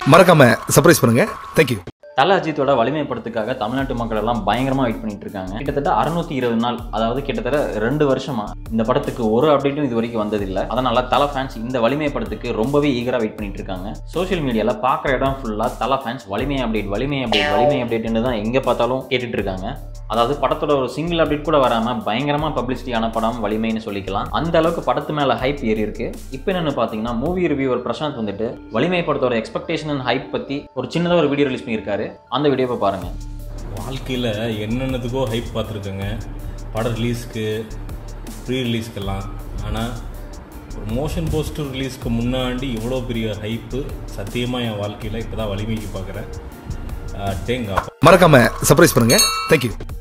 மறக்காம சர்ப்ரைஸ் பண்ணுங்க தேங்க்யூ தல அஜித்தோட வலிமை படத்துக்காக தமிழ்நாட்டு மக்கள் எல்லாம் பயங்கரமா வெயிட் பண்ணிட்டு இருக்காங்க கிட்டத்தட்ட அறுநூத்தி இருபது நாள் அதாவது கிட்டத்தட்ட ரெண்டு வருஷமா இந்த படத்துக்கு ஒரு அப்டேட்டும் இது வரைக்கும் வந்ததில்லை அதனால தல ஃபேன்ஸ் இந்த வலிமை படத்துக்கு ரொம்பவே ஈகரா வெயிட் பண்ணிட்டு இருக்காங்க சோஷியல் மீடியால பாக்குற இடம் ஃபுல்லா தல ஃபேன்ஸ் வலிமை அப்டேட் வலிமை அப்டேட் வலிமை அப்டேட்னு தான் எங்க பார்த்தாலும் கேட்டுட்டு இருக்காங்க அதாவது படத்தோட ஒரு சிங்கிள் அப்டேட் கூட வராம பயங்கரமா பப்ளிசிட்டியான படம் வலிமைன்னு சொல்லிக்கலாம் அந்த அளவுக்கு படத்து மேல ஹைப் ஏறி இருக்கு இப்போ என்னன்னு பாத்தீங்கன்னா மூவி ரிவ்யூவர் பிரசாந்த் வந்துட்டு வலிமை படத்தோட எக்ஸ்பெக்டேஷன் அண்ட் ஹைப் பத்தி ஒரு சின்னதாக ஒரு வீடியோ ரிலீஸ் பண்ணியிருக்காரு அந்த வீடியோவை பாருங்க வாழ்க்கையில் என்னென்னத்துக்கோ ஹைப் பார்த்துருக்கேங்க படம் ரிலீஸ்க்கு ப்ரீ ரிலீஸ்க்கெல்லாம் ஆனால் ஒரு மோஷன் போஸ்டர் ரிலீஸ்க்கு முன்னாடி இவ்வளோ பெரிய ஹைப்பு சத்தியமாக என் வாழ்க்கையில் இப்போ தான் வலிமைக்கு பார்க்குறேன் டேங்கா மறக்காம சர்ப்ரைஸ் பண்ணுங்க தேங்க்யூ